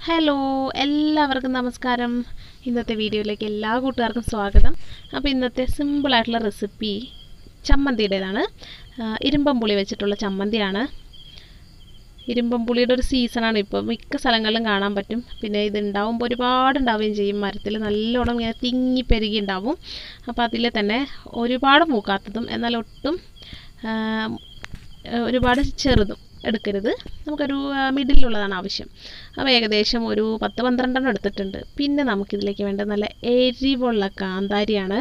hello എല്ലാവർക്കും നമസ്കാരം ഇന്നത്തെ വീഡിയോയിലേക്ക് എല്ലാ കൂട്ടുകാർക്കും സ്വാഗതം അപ്പോൾ ഇന്നത്തെ സിമ്പിളായിട്ടുള്ള റെസിപ്പി ചമ്മന്തിയുടേതാണ് ആ, ഇരുമ്പം പുളി വെച്ചിട്ടുള്ള ചമ്മന്തിയാണ് ഇരുമ്പം പുളിയുടെ ഒരു സീസണാണ് ഇപ്പോൾ മിക്ക സ്ഥലങ്ങളിലും കാണാൻ പറ്റും പിന്നെ ഇത് ഉണ്ടാവുമ്പോൾ ഒരുപാട് ഉണ്ടാവുകയും ചെയ്യും മരത്തിൽ നല്ലോണം ഇങ്ങനെ തിങ്ങി പെരുകി ഉണ്ടാവും അപ്പോൾ അതിൽ തന്നെ ഒരുപാട് മൂക്കാത്തതും എന്നാൽ ഒട്ടും ആ, ഒരുപാട് ചെറുതും എടുക്കരുത് നമുക്കൊരു മിഡിലുള്ളതാണ് ആവശ്യം അപ്പോൾ ഏകദേശം ഒരു പത്ത് പന്ത്രണ്ടെണ്ണം എടുത്തിട്ടുണ്ട് പിന്നെ നമുക്കിതിലേക്ക് വേണ്ട നല്ല എരിവുള്ള കാന്താരിയാണ്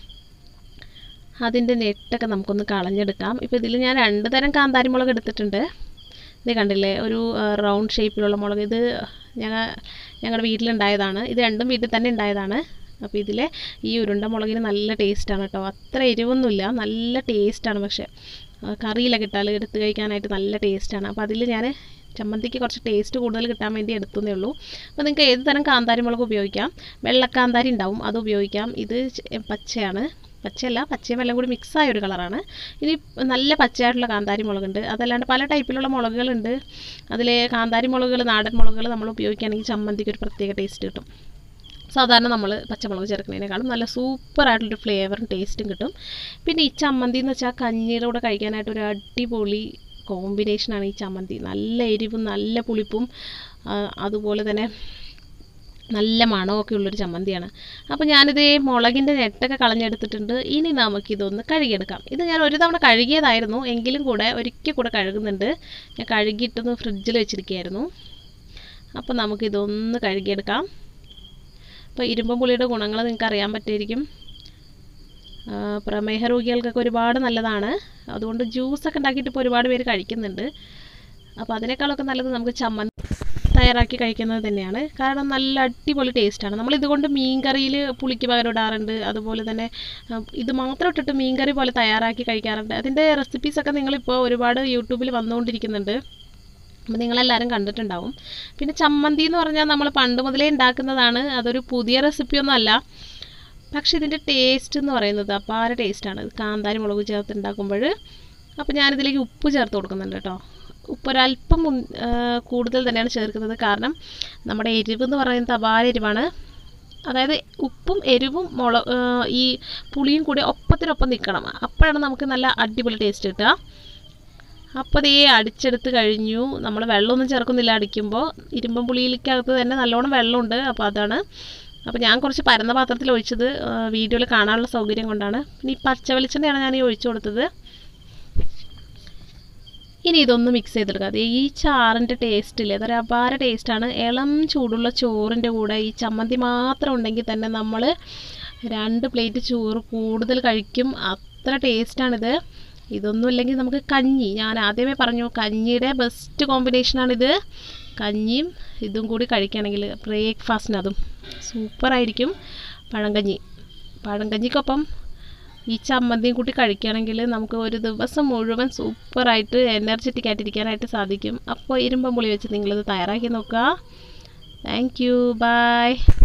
അതിൻ്റെ നെട്ടൊക്കെ നമുക്കൊന്ന് കളഞ്ഞെടുക്കാം ഇപ്പോൾ ഇതിൽ ഞാൻ രണ്ട് തരം കാന്താരി മുളക് എടുത്തിട്ടുണ്ട് ഇത് കണ്ടില്ലേ ഒരു റൗണ്ട് ഷേപ്പിലുള്ള മുളക് ഇത് ഞങ്ങൾ ഞങ്ങളുടെ വീട്ടിലുണ്ടായതാണ് ഇത് രണ്ടും വീട്ടിൽ തന്നെ ഉണ്ടായതാണ് അപ്പോൾ ഇതിലെ ഈ ഉരുണ്ട മുളകിന് നല്ല ടേസ്റ്റാണ് കേട്ടോ അത്ര എരിവൊന്നുമില്ല നല്ല ടേസ്റ്റാണ് പക്ഷേ ആ, കറിയിലൊക്കെ ഇട്ടാൽ എടുത്ത് കഴിക്കാനായിട്ട് നല്ല ടേസ്റ്റാണ് അപ്പോൾ അതിൽ ഞാൻ ചമ്മന്തിക്ക് കുറച്ച് ടേസ്റ്റ് കൂടുതൽ കിട്ടാൻ വേണ്ടി എടുത്തതേ ഉള്ളൂ അപ്പോൾ നിങ്ങൾക്ക് ഏത് തരം കാന്താരി മുളക് ഉപയോഗിക്കാം വെള്ളക്കാന്താരി ഉണ്ടാവും അത് ഉപയോഗിക്കാം ഇത് ചെ- പച്ചയാണ് പച്ചയല്ല പച്ചയും വെള്ളം കൂടി മിക്സായ ഒരു കളറാണ് ഇനി നല്ല പച്ചയായിട്ടുള്ള കാന്താരി മുളകുണ്ട് അതല്ലാണ്ട് പല ടൈപ്പിലുള്ള മുളകുകളുണ്ട് അതിലെ കാന്താരി മുളകുകൾ നാടൻ മുളകുകൾ നമ്മൾ ഉപയോഗിക്കുകയാണെങ്കിൽ ചമ്മന്തിക്ക് ഒരു പ്രത്യേക ടേസ്റ്റ് കിട്ടും സാധാരണ നമ്മൾ പച്ചമുളക് ചേർക്കുന്നതിനേക്കാളും നല്ല സൂപ്പറായിട്ടുള്ളൊരു ഫ്ലേവറും ടേസ്റ്റും കിട്ടും പിന്നെ ഈ ചമ്മന്തി എന്ന് വെച്ചാൽ കഞ്ഞിയുടെ കൂടെ കഴിക്കാനായിട്ട് ഒരു അടിപൊളി കോമ്പിനേഷനാണ് ഈ ചമ്മന്തി നല്ല എരിവും നല്ല പുളിപ്പും ആ, അതുപോലെ തന്നെ നല്ല മണമൊക്കെ ഉള്ളൊരു ചമ്മന്തിയാണ് അപ്പോൾ ഞാനിത് മുളകിൻ്റെ നെട്ടൊക്കെ കളഞ്ഞെടുത്തിട്ടുണ്ട് ഇനി നമുക്കിതൊന്ന് കഴുകിയെടുക്കാം ഇത് ഞാൻ ഒരു തവണ കഴുകിയതായിരുന്നു എങ്കിലും കൂടെ ഒരിക്കൽ കൂടെ കഴുകുന്നുണ്ട് ഞാൻ കഴുകിയിട്ടൊന്ന് ഫ്രിഡ്ജിൽ വെച്ചിരിക്കുകയായിരുന്നു അപ്പോൾ നമുക്കിതൊന്ന് കഴുകിയെടുക്കാം അപ്പോൾ ഇരുമ്പം പുളിയുടെ ഗുണങ്ങൾ നിങ്ങൾക്ക് അറിയാൻ പറ്റുമായിരിക്കും ആ, പ്രമേഹ രോഗികൾക്കൊക്കെ ഒരുപാട് നല്ലതാണ് അതുകൊണ്ട് ജ്യൂസൊക്കെ ഉണ്ടാക്കിയിട്ട് ഇപ്പോൾ ഒരുപാട് പേര് കഴിക്കുന്നുണ്ട് അപ്പോൾ അതിനേക്കാളൊക്കെ നല്ലത് നമുക്ക് ചമ്മന്തി തയ്യാറാക്കി കഴിക്കുന്നത് തന്നെയാണ് കാരണം നല്ല അടിപൊളി ടേസ്റ്റാണ് നമ്മൾ ഇതുകൊണ്ട് മീൻകറിയിൽ പുളിക്ക് പകരം ഇടാറുണ്ട് അതുപോലെ തന്നെ ആ, ഇത് മാത്രം ഇട്ടിട്ട് മീൻകറി പോലെ തയ്യാറാക്കി കഴിക്കാറുണ്ട് അതിൻ്റെ റെസിപ്പീസൊക്കെ നിങ്ങളിപ്പോൾ ഒരുപാട് യൂട്യൂബിൽ വന്നുകൊണ്ടിരിക്കുന്നുണ്ട് അപ്പോൾ നിങ്ങളെല്ലാവരും കണ്ടിട്ടുണ്ടാവും പിന്നെ ചമ്മന്തി എന്ന് പറഞ്ഞാൽ നമ്മൾ പണ്ട് മുതലേ ഉണ്ടാക്കുന്നതാണ് അതൊരു പുതിയ റെസിപ്പിയൊന്നും അല്ല പക്ഷേ ഇതിൻ്റെ ടേസ്റ്റ് എന്ന് പറയുന്നത് അപാര ടേസ്റ്റാണ് കാന്താരി മുളക് ചേർത്ത് ഉണ്ടാക്കുമ്പോൾ അപ്പോൾ ഞാനിതിലേക്ക് ഉപ്പ് ചേർത്ത് കൊടുക്കുന്നുണ്ട് കേട്ടോ ഉപ്പ് ഒരല്പം മുൻ- ആ, കൂടുതൽ തന്നെയാണ് ചേർക്കുന്നത് കാരണം നമ്മുടെ എരിവ് എന്ന് പറയുന്നത് അപാര എരിവാണ് അതായത് ഉപ്പും എരിവും മുള ആ, ഈ പുളിയും കൂടി ഒപ്പത്തിനൊപ്പം നിൽക്കണം അപ്പോഴാണ് നമുക്ക് നല്ല അടിപൊളി ടേസ്റ്റ് കിട്ടുക അപ്പോൾ ദേ അടിച്ചെടുത്ത് കഴിഞ്ഞു നമ്മൾ വെള്ളമൊന്നും ചേർക്കുന്നില്ല അടിക്കുമ്പോൾ ഇരുമ്പം പുളിയിലേക്കകത്ത് തന്നെ നല്ലോണം വെള്ളമുണ്ട് അപ്പോൾ അതാണ് അപ്പോൾ ഞാൻ കുറച്ച് പരന്ന പാത്രത്തിൽ ഒഴിച്ചത് വീഡിയോയിൽ കാണാനുള്ള സൗകര്യം കൊണ്ടാണ് ഇനി പച്ച വെളിച്ചെണ്ണയാണ് ഞാൻ ഈ ഒഴിച്ചു കൊടുത്തത് ഇനി ഇതൊന്ന് മിക്സ് ചെയ്തെടുക്കുക അത് ഈ ചാറിൻ്റെ ടേസ്റ്റില്ലേ അതൊരു അപാര ടേസ്റ്റാണ് ഇളം ചൂടുള്ള ചോറിൻ്റെ കൂടെ ഈ ചമ്മന്തി മാത്രം ഉണ്ടെങ്കിൽ തന്നെ നമ്മൾ രണ്ട് പ്ലേറ്റ് ചോറ് കൂടുതൽ കഴിക്കും അത്ര ടേസ്റ്റാണിത് ഇതൊന്നും ഇല്ലെങ്കിൽ നമുക്ക് കഞ്ഞി ഞാൻ ആദ്യമേ പറഞ്ഞു കഞ്ഞിയുടെ ബെസ്റ്റ് കോമ്പിനേഷനാണിത് കഞ്ഞിയും ഇതും കൂടി കഴിക്കുകയാണെങ്കിൽ ബ്രേക്ക്ഫാസ്റ്റിന് അതും സൂപ്പറായിരിക്കും പഴങ്കഞ്ഞി പഴങ്കഞ്ഞിക്കൊപ്പം ഈ ചമ്മന്തിയും കൂട്ടി കഴിക്കുകയാണെങ്കിൽ നമുക്ക് ഒരു ദിവസം മുഴുവൻ സൂപ്പറായിട്ട് എനർജറ്റിക് ആയിട്ടിരിക്കാനായിട്ട് സാധിക്കും അപ്പോൾ ഇരുമ്പം പുളി വെച്ച് നിങ്ങളിത് തയ്യാറാക്കി നോക്കുക താങ്ക് യു ബൈ